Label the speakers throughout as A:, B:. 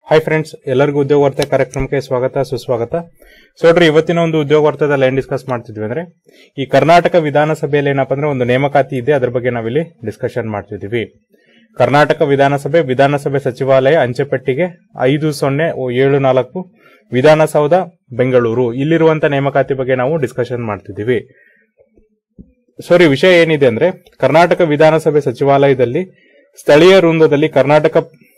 A: hi friends ಎಲ್ಲರಿಗೂ ಉದ್ಯೋಗ ವಾರ್ತೆ ಕಾರ್ಯಕ್ರಮಕ್ಕೆ ಸ್ವಾಗತ ಸುಸ್ವಾಗತ ಸೊ ನೋಡ್ರಿ ಇವತ್ತಿನ ಒಂದು ಉದ್ಯೋಗ ವಾರ್ತೆದಲ್ಲಿ ಏನ್ ಡಿಸ್ಕಸ್ ಮಾಡ್ತಿದ್ವಿ ಅಂದ್ರೆ ಈ ಕರ್ನಾಟಕ ವಿಧಾನಸಭೆಯಲ್ಲಿ ಏನಪ್ಪಾ ಅಂದ್ರೆ ಒಂದು ನೇಮಕಾತಿ ಇದೆ ಅದ್ರ ಬಗ್ಗೆ ನಾವಿಲ್ಲಿ ಡಿಸ್ಕಷನ್ ಮಾಡ್ತಿದೀವಿ ಕರ್ನಾಟಕ ವಿಧಾನಸಭೆ ವಿಧಾನಸಭೆ ಸಚಿವಾಲಯ ಅಂಚೆಪೆಟ್ಟಿಗೆ ಐದು ಸೊನ್ನೆ ಏಳು ನಾಲ್ಕು ವಿಧಾನಸೌಧ ಬೆಂಗಳೂರು ಇಲ್ಲಿರುವಂತ ನೇಮಕಾತಿ ಬಗ್ಗೆ ನಾವು ಡಿಸ್ಕಷನ್ ಮಾಡ್ತಿದೀವಿ ಸಾರಿ ವಿಷಯ ಏನಿದೆ ಅಂದ್ರೆ ಕರ್ನಾಟಕ ವಿಧಾನಸಭೆ ಸಚಿವಾಲಯದಲ್ಲಿ ಸ್ಥಳೀಯ ವೃಂದದಲ್ಲಿ ಕರ್ನಾಟಕ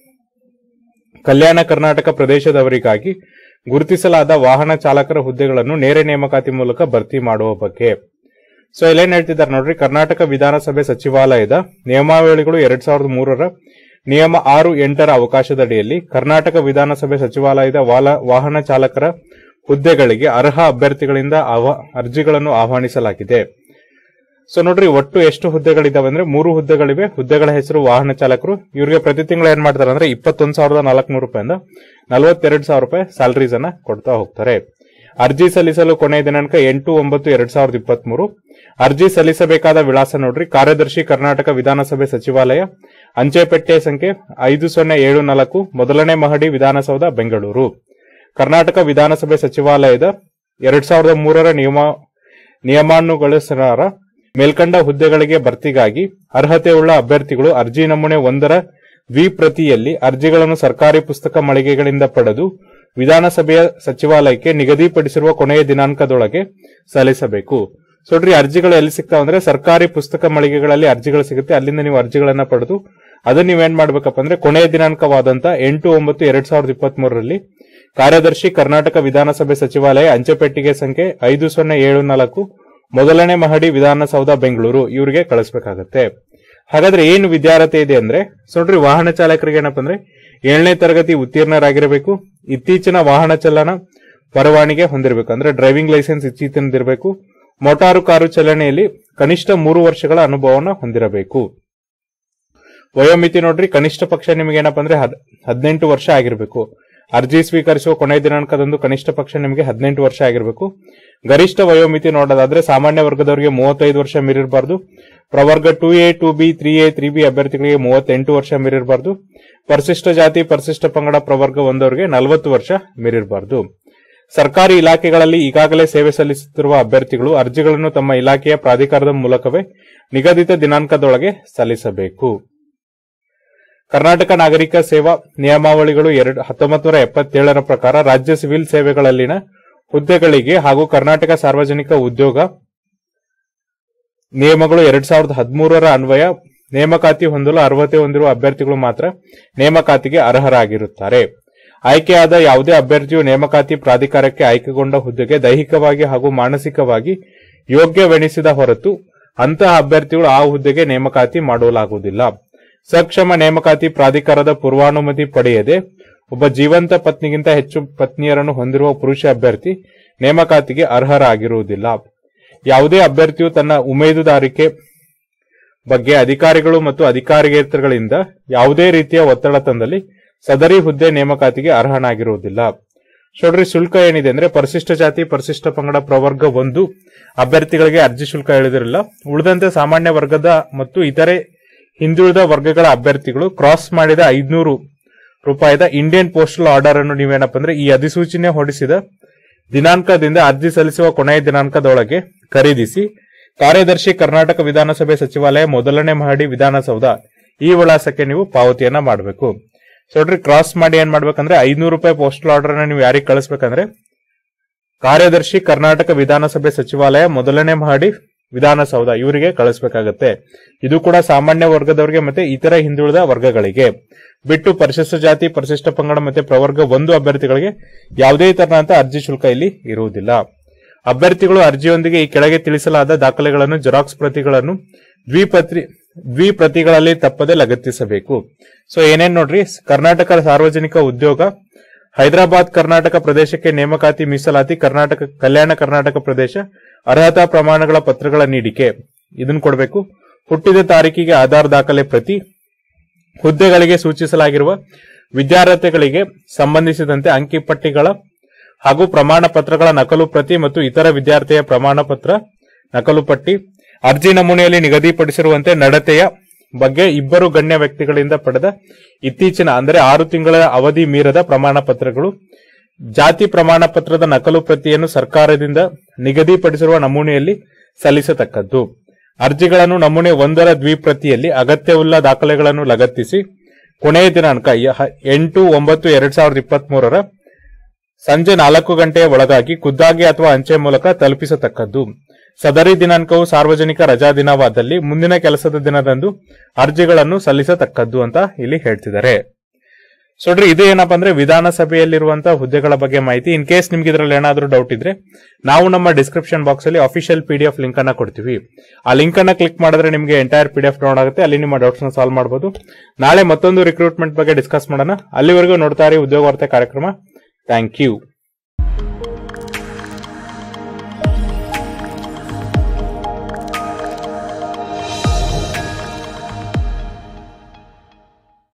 A: ಕಲ್ಯಾಣ ಕರ್ನಾಟಕ ಪ್ರದೇಶದವರಿಗಾಗಿ ಗುರುತಿಸಲಾದ ವಾಹನ ಚಾಲಕರ ಹುದ್ದೆಗಳನ್ನು ನೇರ ನೇಮಕಾತಿ ಮೂಲಕ ಭರ್ತಿ ಮಾಡುವ ಬಗ್ಗೆ ಸೊ ಇಲ್ಲೇನ್ ಹೇಳ್ತಿದ್ದಾರೆ ನೋಡ್ರಿ ಕರ್ನಾಟಕ ವಿಧಾನಸಭೆ ಸಚಿವಾಲಯದ ನಿಯಮಾವಳಿಗಳು ಎರಡ್ ಸಾವಿರದ ಮೂರರ ನಿಯಮ ಆರು ಎಂಟರ ಅವಕಾಶದಡಿಯಲ್ಲಿ ಕರ್ನಾಟಕ ವಿಧಾನಸಭೆ ಸಚಿವಾಲಯದ ವಾಲ- ವಾಹನ ಚಾಲಕರ ಹುದ್ದೆಗಳಿಗೆ ಅರ್ಹ ಅಭ್ಯರ್ಥಿಗಳಿಂದ ಆಹ್ವಾ- ಅರ್ಜಿಗಳನ್ನು ಆಹ್ವಾನಿಸಲಾಗಿದೆ ಸೊ ನೋಡ್ರಿ ಒಟ್ಟು ಎಷ್ಟು ಹುದ್ದೆಗಳಿದಾವೆ ಅಂದ್ರೆ ಮೂರು ಹುದ್ದೆಗಳಿವೆ ಹುದ್ದೆಗಳ ಹೆಸರು ವಾಹನ ಚಾಲಕರು ಇವರಿಗೆ ಪ್ರತಿ ತಿಂಗಳು ಏನ್ ಮಾಡ್ತಾರೆ ಅಂದ್ರೆ ಇಪ್ಪತ್ತೊಂದು ಸಾವಿರದ ನಾಲ್ಕುನೂರು ರೂಪಾಯಿಂದ ನಲವತ್ತೆರಡು ಸಾವಿರ ರೂಪಾಯಿ ಸ್ಯಾಲರೀಸ್ ಅನ್ನ ಕೊಡ್ತಾ ಹೋಗ್ತಾರೆ ಅರ್ಜಿ ಸಲ್ಲಿಸಲು ಕೊನೆಯ ದಿನಾಂಕ ಎಂಟು ಒಂಬತ್ತು ಎರಡ್ ಸಾವಿರದ ಇಪ್ಪತ್ಮೂರು ಅರ್ಜಿ ಸಲ್ಲಿಸಬೇಕಾದ ವಿಳಾಸ ನೋಡ್ರಿ ಕಾರ್ಯದರ್ಶಿ ಕರ್ನಾಟಕ ವಿಧಾನಸಭೆ ಸಚಿವಾಲಯ ಅಂಚೆಪೆಟ್ಟೆ ಸಂಖ್ಯೆ ಐದು ಸೊನ್ನೆ ಏಳು ನಾಲ್ಕು ಮೊದಲನೇ ಮಹಡಿ ವಿಧಾನಸೌಧ ಬೆಂಗಳೂರು ಕರ್ನಾಟಕ ವಿಧಾನಸಭೆ ಸಚಿವಾಲಯದ ಎರಡ್ ಸಾವಿರದ ಮೂರರ ನಿಯಮ ನಿಯಮಾನುಗೊಳಿಸಲಾರ ಮೇಲ್ಕಂಡ ಹುದ್ದೆಗಳಿಗೆ ಭರ್ತಿಗಾಗಿ ಅರ್ಹತೆಯುಳ್ಳ ಅಭ್ಯರ್ಥಿಗಳು ಅರ್ಜಿ ನಮೂನೆ ಒಂದರ ದ್ವಿಪ್ರತಿಯಲ್ಲಿ ಅರ್ಜಿಗಳನ್ನು ಸರ್ಕಾರಿ ಪುಸ್ತಕ ಮಳಿಗೆಗಳಿಂದ ಪಡೆದು ವಿಧಾನಸಭೆಯ ಸಚಿವಾಲಯಕ್ಕೆ ನಿಗದಿಪಡಿಸಿರುವ ಕೊನೆಯ ದಿನಾಂಕದೊಳಗೆ ಸಲ್ಲಿಸಬೇಕು ಸೊ ನೋಡ್ರಿ ಅರ್ಜಿಗಳು ಎಲ್ಲಿ ಸಿಗ್ತಾವ ಅಂದ್ರೆ ಸರ್ಕಾರಿ ಪುಸ್ತಕ ಮಳಿಗೆಗಳಲ್ಲಿ ಅರ್ಜಿಗಳು ಸಿಗುತ್ತೆ ಅಲ್ಲಿಂದ ನೀವು ಅರ್ಜಿಗಳನ್ನ ಪಡೆದು ಅದನ್ನ ನೀವೇನ್ ಮಾಡ್ಬೇಕಪ್ಪ ಅಂದ್ರೆ ಕೊನೆಯ ದಿನಾಂಕವಾದಂತ ಎಂಟು ಒಂಬತ್ತು ಎರಡ್ ಸಾವಿರದ ಇಪ್ಪತ್ತ್ ಮೂರರಲ್ಲಿ ಕಾರ್ಯದರ್ಶಿ ಕರ್ನಾಟಕ ವಿಧಾನಸಭೆ ಸಚಿವಾಲಯ ಅಂಚೆಪೆಟ್ಟಿಗೆ ಸಂಖ್ಯೆ ಐದು ಸೊನ್ನೆ ಏಳು ನಾಲ್ಕು ಮೊದಲನೇ ಮಹಡಿ ವಿಧಾನಸೌಧ ಬೆಂಗಳೂರು ಇವರಿಗೆ ಕಳಿಸಬೇಕಾಗತ್ತೆ ಹಾಗಾದ್ರೆ ಏನು ವಿದ್ಯಾರ್ಹತೆ ಇದೆ ಅಂದ್ರೆ ಸೊ ನೋಡ್ರಿ ವಾಹನ ಚಾಲಕರಿಗೆ ಏನಪ್ಪ ಅಂದ್ರೆ ಏಳನೇ ತರಗತಿ ಉತ್ತೀರ್ಣರಾಗಿರಬೇಕು ಇತ್ತೀಚಿನ ವಾಹನ ಚಲನ ಪರವಾನಿಗೆ ಹೊಂದಿರಬೇಕು ಅಂದ್ರೆ ಡ್ರೈವಿಂಗ್ ಲೈಸೆನ್ಸ್ ಇತ್ತೀಚಿನದಿರಬೇಕು ಮೋಟಾರು ಕಾರು ಚಲನೆಯಲ್ಲಿ ಕನಿಷ್ಠ ಮೂರು ವರ್ಷಗಳ ಅನುಭವನ ಹೊಂದಿರಬೇಕು ವಯೋಮಿತಿ ನೋಡ್ರಿ ಕನಿಷ್ಠ ಪಕ್ಷ ನಿಮಗೆ ಏನಪ್ಪ ಅಂದ್ರೆ ಹದ್- ಹದಿನೆಂಟು ವರ್ಷ ಆಗಿರಬೇಕು ಅರ್ಜಿ ಸ್ವೀಕರಿಸುವ ಕೊನೆಯ ದಿನಾಂಕದಂದು ಕನಿಷ್ಠ ಪಕ್ಷ ನಿಮಗೆ ಹದಿನೆಂಟು ವರ್ಷ ಆಗಿರಬೇಕು ಗರಿಷ್ಠ ವಯೋಮಿತಿ ನೋಡೋದಾದ್ರೆ ಸಾಮಾನ್ಯ ವರ್ಗದವರಿಗೆ ಮೂವತ್ತೈದು ವರ್ಷ ಮೀರಿರಬಾರ್ದು ಪ್ರವರ್ಗ two A two B three A three B ಅಭ್ಯರ್ಥಿಗಳಿಗೆ ಮೂವತ್ತೆಂಟು ವರ್ಷ ಮೀರಿರಬಾರ್ದು ಪರಿಶಿಷ್ಟ ಜಾತಿ ಪರಿಶಿಷ್ಟ ಪಂಗಡ ಪ್ರವರ್ಗ ಒಂದವರಿಗೆ ನಲವತ್ತು ವರ್ಷ ಮೀರಿರಬಾರ್ದು ಸರ್ಕಾರಿ ಇಲಾಖೆಗಳಲ್ಲಿ ಈಗಾಗಲೇ ಸೇವೆ ಸಲ್ಲಿಸುತ್ತಿರುವ ಅಭ್ಯರ್ಥಿಗಳು ಅರ್ಜಿಗಳನ್ನು ತಮ್ಮ ಇಲಾಖೆಯ ಪ್ರಾಧಿಕಾರದ ಮೂಲಕವೇ ನಿಗದಿತ ದಿನಾಂಕದೊಳಗೆ ಸಲ್ಲಿಸಬೇಕು ಕರ್ನಾಟಕ ನಾಗರಿಕ ಸೇವಾ ನಿಯಮಾವಳಿಗಳು ಎರಡು ಹತ್ತೊಂಬತ್ತು ನೂರ ಎಪ್ಪತ್ತೇಳರ ಪ್ರಕಾರ ರಾಜ್ಯ ಸಿವಿಲ್ ಸೇವೆಗಳಲ್ಲಿನ ಹುದ್ದೆಗಳಿಗೆ ಹಾಗೂ ಕರ್ನಾಟಕ ಸಾರ್ವಜನಿಕ ಉದ್ಯೋಗ ನಿಯಮಗಳು ಎರಡ್ ಸಾವಿರದ ಹದಿಮೂರರ ಅನ್ವಯ ನೇಮಕಾತಿ ಹೊಂದಲು ಅರ್ಹತೆ ಹೊಂದಿರುವ ಅಭ್ಯರ್ಥಿಗಳು ಮಾತ್ರ ನೇಮಕಾತಿಗೆ ಅರ್ಹರಾಗಿರುತ್ತಾರೆ ಆಯ್ಕೆಯಾದ ಯಾವುದೇ ಅಭ್ಯರ್ಥಿಯು ನೇಮಕಾತಿ ಪ್ರಾಧಿಕಾರಕ್ಕೆ ಆಯ್ಕೆಗೊಂಡ ಹುದ್ದೆಗೆ ದೈಹಿಕವಾಗಿ ಹಾಗೂ ಮಾನಸಿಕವಾಗಿ ಯೋಗ್ಯವೆನಿಸಿದ ಹೊರತು ಅಂತಹ ಅಭ್ಯರ್ಥಿಗಳು ಆ ಹುದ್ದೆಗೆ ನೇಮಕಾತಿ ಮಾಡಲಾಗುವುದಿಲ್ಲ ಸಕ್ಷಮ ನೇಮಕಾತಿ ಪ್ರಾಧಿಕಾರದ ಪೂರ್ವಾನುಮತಿ ಪಡೆಯದೆ ಒಬ್ಬ ಜೀವಂತ ಪತ್ನಿಗಿಂತ ಹೆಚ್ಚು ಪತ್ನಿಯರನ್ನು ಹೊಂದಿರುವ ಪುರುಷ ಅಭ್ಯರ್ಥಿ ನೇಮಕಾತಿಗೆ ಅರ್ಹರಾಗಿರುವುದಿಲ್ಲ ಯಾವುದೇ ಅಭ್ಯರ್ಥಿಯು ತನ್ನ ಉಮೇದುದಾರಿಕೆ ಬಗ್ಗೆ ಅಧಿಕಾರಿಗಳು ಮತ್ತು ಅಧಿಕಾರಿಗೇತರಗಳಿಂದ ಯಾವುದೇ ರೀತಿಯ ಒತ್ತಡ ತಂದಲ್ಲಿ ಸದರಿ ಹುದ್ದೆ ನೇಮಕಾತಿಗೆ ಅರ್ಹನಾಗಿರುವುದಿಲ್ಲ ನೋಡ್ರಿ ಶುಲ್ಕ ಏನಿದೆ ಅಂದ್ರೆ ಪರಿಶಿಷ್ಟ ಜಾತಿ ಪರಿಶಿಷ್ಟ ಪಂಗಡ ಪ್ರವರ್ಗ ಒಂದು ಅಭ್ಯರ್ಥಿಗಳಿಗೆ ಅರ್ಜಿ ಶುಲ್ಕ ಹೇಳಿದಿರಲಿಲ್ಲ ಉಳಿದಂತೆ ಸಾಮಾನ್ಯ ವರ್ಗದ ಮತ್ತು ಇತರೆ ಹಿಂದುಳಿದ ವರ್ಗಗಳ ಅಭ್ಯರ್ಥಿಗಳು ಕ್ರಾಸ್ ಮಾಡಿದ ಐದ್ನೂರು ರೂಪಾಯಿದ ಇಂಡಿಯನ್ ಪೋಸ್ಟಲ್ ಆರ್ಡರ್ ಅನ್ನು ನೀವೇನಪ್ಪ ಅಂದ್ರೆ ಈ ಅಧಿಸೂಚನೆ ಹೊರಡಿಸಿದ ದಿನಾಂಕದಿಂದ ಅರ್ಜಿ ಸಲ್ಲಿಸುವ ಕೊನೆಯ ದಿನಾಂಕದೊಳಗೆ ಖರೀದಿಸಿ ಕಾರ್ಯದರ್ಶಿ ಕರ್ನಾಟಕ ವಿಧಾನಸಭೆ ಸಚಿವಾಲಯ ಮೊದಲನೇ ಮಹಡಿ ವಿಧಾನಸೌಧ ಈ ವಿಳಾಸಕ್ಕೆ ನೀವು ಪಾವತಿಯನ್ನ ಮಾಡಬೇಕು ಸೊ ನೋಡ್ರಿ ಕ್ರಾಸ್ ಮಾಡಿ ಏನ್ ಮಾಡ್ಬೇಕಂದ್ರೆ ಐನೂರು ರೂಪಾಯಿ ಪೋಸ್ಟಲ್ ಆರ್ಡರ್ ನೀವು ಯಾರಿಗೆ ಕಳಿಸ್ಬೇಕಂದ್ರೆ ಕಾರ್ಯದರ್ಶಿ ಕರ್ನಾಟಕ ವಿಧಾನಸಭೆ ಸಚಿವಾಲಯ ಮೊದಲನೇ ಮಹಡಿ ವಿಧಾನಸೌಧ ಇವರಿಗೆ ಕಳಿಸ್ಬೇಕಾಗತ್ತೆ ಇದು ಕೂಡ ಸಾಮಾನ್ಯ ವರ್ಗದವರಿಗೆ ಮತ್ತೆ ಇತರ ಹಿಂದುಳಿದ ವರ್ಗಗಳಿಗೆ ಬಿಟ್ಟು ಪರಿಶಿಷ್ಟ ಜಾತಿ ಪರಿಶಿಷ್ಟ ಪಂಗಡ ಮತ್ತೆ ಪ್ರವರ್ಗ ಒಂದು ಅಭ್ಯರ್ಥಿಗಳಿಗೆ ಯಾವುದೇ ತರನಾದ ಅರ್ಜಿ ಶುಲ್ಕ ಇಲ್ಲಿ ಇರುವುದಿಲ್ಲ ಅಭ್ಯರ್ಥಿಗಳು ಅರ್ಜಿಯೊಂದಿಗೆ ಈ ಕೆಳಗೆ ತಿಳಿಸಲಾದ ದಾಖಲೆಗಳನ್ನು ಜೆರಾಕ್ಸ್ ಪ್ರತಿಗಳನ್ನು ದ್ವಿಪತ್ರಿ ದ್ವಿಪ್ರತಿಗಳಲ್ಲಿ ತಪ್ಪದೆ ಲಗತ್ತಿಸಬೇಕು ಸೊ ಏನೇನ್ ನೋಡ್ರಿ ಕರ್ನಾಟಕ ಸಾರ್ವಜನಿಕ ಉದ್ಯೋಗ ಹೈದರಾಬಾದ್ ಕರ್ನಾಟಕ ಪ್ರದೇಶಕ್ಕೆ ನೇಮಕಾತಿ ಮೀಸಲಾತಿ ಕರ್ನಾಟಕ ಕಲ್ಯಾಣ ಕರ್ನಾಟಕ ಪ್ರದೇಶ ಅರ್ಹತಾ ಪ್ರಮಾಣಗಳ ಪತ್ರಗಳ ನೀಡಿಕೆ ಇದನ್ನ ಕೊಡಬೇಕು ಹುಟ್ಟಿದ ತಾರೀಕಿಗೆ ಆಧಾರ್ ದಾಖಲೆ ಪ್ರತಿ ಹುದ್ದೆಗಳಿಗೆ ಸೂಚಿಸಲಾಗಿರುವ ವಿದ್ಯಾರ್ಥಿಗಳಿಗೆ ಸಂಬಂಧಿಸಿದಂತೆ ಅಂಕಿಪಟ್ಟಿಗಳ ಹಾಗೂ ಪ್ರಮಾಣ ಪತ್ರಗಳ ನಕಲು ಪ್ರತಿ ಮತ್ತು ಇತರ ವಿದ್ಯಾರ್ಥಿಯ ಪ್ರಮಾಣ ಪತ್ರ ನಕಲು ಪಟ್ಟಿ ಅರ್ಜಿ ನಮೂನೆಯಲ್ಲಿ ನಿಗದಿಪಡಿಸಿರುವಂತೆ ನಡತೆಯ ಬಗ್ಗೆ ಇಬ್ಬರು ಗಣ್ಯ ವ್ಯಕ್ತಿಗಳಿಂದ ಪಡೆದ ಇತ್ತೀಚಿನ ಅಂದರೆ ಆರು ತಿಂಗಳ ಅವಧಿ ಮೀರದ ಪ್ರಮಾಣ ಪತ್ರಗಳು ಜಾತಿ ಪ್ರಮಾಣ ಪತ್ರದ ನಕಲು ಪ್ರತಿಯನ್ನು ಸರ್ಕಾರದಿಂದ ನಿಗದಿಪಡಿಸಿರುವ ನಮೂನೆಯಲ್ಲಿ ಸಲ್ಲಿಸತಕ್ಕದ್ದು ಅರ್ಜಿಗಳನ್ನು ನಮೂನೆ ಒಂದರ ದ್ವಿಪ್ರತಿಯಲ್ಲಿ ಅಗತ್ಯವುಳ್ಳ ದಾಖಲೆಗಳನ್ನು ಲಗತ್ತಿಸಿ ಕೊನೆಯ ದಿನಾಂಕ ಯ- ಎಂಟು ಒಂಬತ್ತು ಎರಡ್ ಸಾವಿರದ ಇಪ್ಪತ್ತ್ ಮೂರರ ಸಂಜೆ ನಾಲ್ಕು ಗಂಟೆಯ ಒಳಗಾಗಿ ಖುದ್ದಾಗಿ ಅಥವಾ ಅಂಚೆ ಮೂಲಕ ತಲುಪಿಸತಕ್ಕದ್ದು ಸದರಿ ದಿನಾಂಕವು ಸಾರ್ವಜನಿಕ ರಜಾ ದಿನವಾದಲ್ಲಿ ಮುಂದಿನ ಕೆಲಸದ ದಿನದಂದು ಅರ್ಜಿಗಳನ್ನು ಸಲ್ಲಿಸತಕ್ಕದ್ದು ಅಂತ ಇಲ್ಲಿ ಹೇಳ್ತಿದ್ದಾರೆ ಸೊ ನೋಡ್ರಿ ಇದು ಏನಪ್ಪಾ ಅಂದ್ರೆ ವಿಧಾನಸಭೆಯಲ್ಲಿರುವಂತಹ ಹುದ್ದೆಗಳ ಬಗ್ಗೆ ಮಾಹಿತಿ ಇನ್ ಕೇಸ್ ನಿಮ್ಗೆ ಇದ್ರಲ್ಲಿ ಏನಾದ್ರೂ ಡೌಟ್ ಇದ್ರೆ ನಾವು ನಮ್ಮ ಡಿಸ್ಕ್ರಿಪ್ಷನ್ ಬಾಕ್ಸ್ ಅಲ್ಲಿ official P D F link ಅನ್ನ ಕೊಡ್ತೀವಿ ಆ ಲಿಂಕ್ ಅನ್ನ ಕ್ಲಿಕ್ ಮಾಡಿದ್ರೆ ನಿಮಗೆ entire P D F down ಆಗುತ್ತೆ ಅಲ್ಲಿ ನಿಮ್ಮ ಡೌಟ್ಸ್ ನ ಸಾಲ್ವ್ ಮಾಡಬಹುದು ನಾಳೆ ಮತ್ತೊಂದು ರಿಕ್ರೂಟ್ಮೆಂಟ್ ಬಗ್ಗೆ ಡಿಸ್ಕಸ್ ಮಾಡೋಣ ಅಲ್ಲಿವರೆಗೂ ನೋಡ್ತಾ ಇರಿ ಉದ್ಯೋಗ ವಾರ್ತೆ ಕಾರ್ಯಕ್ರಮ ಥ್ಯಾಂಕ್ ಯು